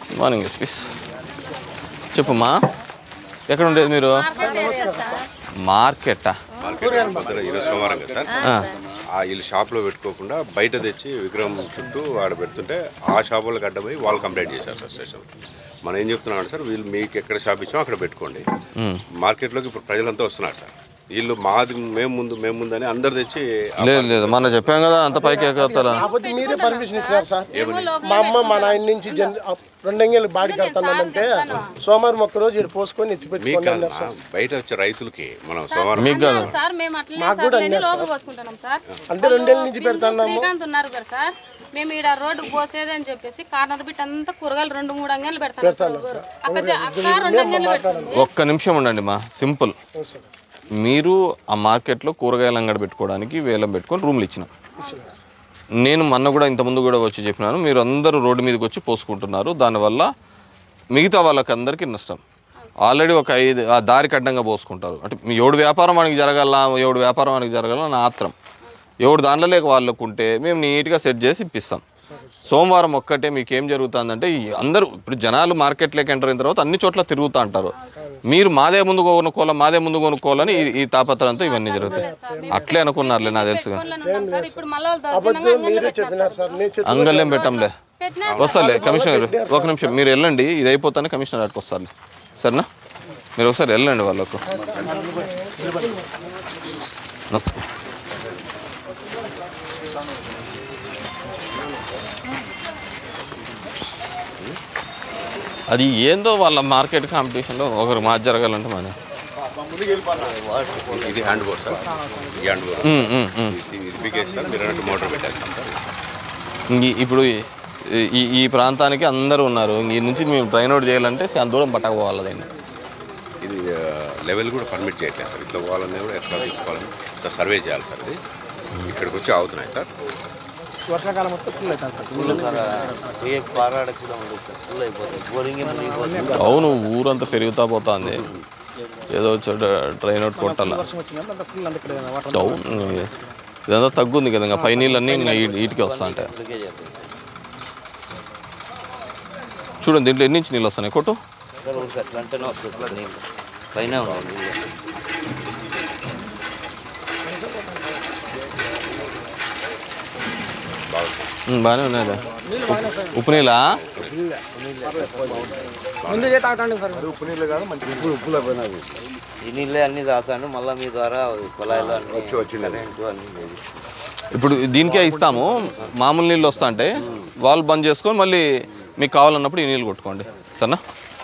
Morning SP's చెప్పమ్మా ఎక్కడ ఉండేది మీరు మార్కెట్టా మార్కెట్ పొద్దున ఈరోజు సోమవారం కదా సార్ ఆ. ఆ వీళ్ళు షాప్లో పెట్టుకోకుండా బయట తెచ్చి విగ్రహం చుట్టూ ఆడ పెడుతుంటే ఆ షాపులకు అడ్డమై వాళ్ళు కంప్లైంట్ చేశారు సార్ స్టేషన్ మనం ఏం చెప్తున్నాం అంటే సార్ వీళ్ళు మీకు ఎక్కడ షాప్ ఇచ్చామో అక్కడ పెట్టుకోండి మార్కెట్లోకి ఇప్పుడు ప్రజలంతా వస్తున్నారు సార్ వీళ్ళు మాది మేము ముందు మేము ముందు అని అందరు తెచ్చి లేదు లేదు మొన్న చెప్పాం కదా అంత పైకి ఎక్కతారా కాకపోతే మీరే పర్మిషన్ ఇచ్చినారు సార్ మా అమ్మ మా నాయన నుంచి జన్ రెండెంగేళ్ళు బాడీ కడతానంటే సోమవారం ఒక్క రోజు ఈడ పోసుకొని ఎత్తి మీకు పెట్టుకోండి కాదు మా, బయట వచ్చే రైతులకి మనం సోమవారం మీకు కాదు సార్ మేము అట్లనే సార్ లేని లోపల పోసుకుంటున్నాం సార్ అంటే రెండేళ్ళ నుంచి పెడతాను శ్రీకాంత్ ఉన్నారు కదా సార్ మేము ఈడ రోడ్డుకు పోసేది అని చెప్పేసి కార్నర్ బిట్ అంతా కూరగాయలు రెండు మూడు అంగళ్ళు పెడతాను సార్ ఊరు. అక్క జ- అక్క రెండు అంగళ్ళు పెడుతుంది ఒక్క నిమిషం ఉండండి మా సింపుల్ మీరు ఆ మార్కెట్లో కూరగాయల అంగడి పెట్టుకోవడానికి వేలం పెట్టుకొని రూమ్లు ఇచ్చినాం నేను మొన్న కూడా ఇంతకుముందు కూడా వచ్చి చెప్పినాను మీరు అందరూ రోడ్డు మీదకి వచ్చి పోసుకుంటున్నారు దానివల్ల మిగతా వాళ్ళకి అందరికీ నష్టం ఆల్రెడీ ఒక ఐదు ఆ దారికి అడ్డంగా పోసుకుంటారు అంటే మీ ఎవడు వ్యాపారం వానికి జరగాల ఎవడు వ్యాపారం వానికి జరగాల నా ఆత్రం ఎవడు దాంట్లో లేక వాళ్ళకు ఉంటే మేము నీట్గా సెట్ చేసి ఇప్పిస్తాం సోమవారం ఒక్కటే మీకు ఏం జరుగుతుందంటే ఈ అందరూ ఇప్పుడు జనాలు మార్కెట్లోకి ఎంటర్ అయిన తర్వాత అన్ని చోట్ల తిరుగుతూ అంటారు మీరు మాదే ముందు కొనుక్కోవాలి మాదే ముందు కొనుక్కోవాలని ఈ- ఈ తాపత్రంతో ఇవన్నీ జరుగుతాయి అట్లే అనుకున్నారులే నాకు తెలుసు కానీ. పెట్టుకోవాలని ఉన్నాం సార్ ఇప్పుడు మళ్ళీ వాళ్ళు దౌర్జన్యంగా అంగళ్ళు మీరే పెట్టినారు చెప్పినారు సార్ నేను చెప్పి అంగళ్ళేం పెట్టంలే పెట్టినా వస్తాలే కమిషనర్ ఒక నిమిషం మీరు వెళ్ళండి ఇది అయిపోతానే కమిషనర్ అటుకు వస్తాలే సరేనా మీరు ఒకసారి వెళ్ళండి వాళ్ళకు నమస్తే అది ఏందో వాళ్ళ మార్కెట్ కాంపిటీషన్లో ఒకరు మాట జరగాలంటే మన ఇది హ్యాండ్ బోర్ సార్ ఈ హ్యాండ్ బోర్ ఉమ్, ఉమ్, ఉమ్. ఇది ఇది బిగేజ్ సార్ మీరు అన్నట్టు మోటార్ పెట్టేస్తాం సార్ ఇంక ఇప్పుడు ఈ- ఈ ఈ ప్రాంతానికి అందరూ ఉన్నారు ఇంక ఈ నుంచి మేము ట్రైన్ అవుట్ చేయాలంటే చాలా దూరం పట్టకపోవాలి దీన్ని ఇది లెవెల్ కూడా పర్మిట్ చేయట్లేదు సార్ ఇట్లా పోవాలన్నా కూడా ఎట్లా తీసుకోవాలని ఇట్లా సర్వే చేయాలి సార్ ఇది ఇక్కడికి వచ్చి ఆగుతున్నాయి సార్ వర్షాకాలం మొత్తం ఫుల్ అవుతాను సార్ ఏ పారాడ కూడా ఉండదు సార్ ఫుల్ అయిపోతుంది బోరింగ్ మునిగిపోతుంది అవును ఊరంతా పెరుగుతా పోతుంది ఏదో చోట ట్రైన్ అవుట్ కొట్టాల వర్షం వచ్చిందంటే అంత ఫుల్ అంత ఇక్కడ వాటర్ అవును ఇదంతా తగ్గుంది కదా ఇంకా పై నీళ్ళన్నీ ఇంకా ఈ- వీటికి వస్తా ఉంటాయి ఇప్పటికే చేస్తుంది చూడండి దీంట్లో ఎన్ని నుంచి నీళ్ళు వస్తున్నాయి కొట్టు సార్ ఊరికి అట్లా అంటేనే వస్తుంది సార్ నీళ్ళు పైన ఉన్నాయి నీళ్ళు బాగుంది ఉమ్, బాగానే ఉన్నాయి ఉప్పు నీళ్ళా ముందు చేత తాగండి సార్ ఈ నీళ్ళే అన్ని తాగుతాను మళ్ళీ మీ ద్వారా కుళాయిలు అన్ని కరెంటు అన్ని లేదు. ఇప్పుడు దీనికే ఇస్తాము మామూలు నీళ్ళు వస్తా అంటే వాళ్ళు బంద్ చేసుకొని మళ్ళీ మీకు కావాలన్నప్పుడు ఈ నీళ్ళు కొట్టుకోండి సరేనా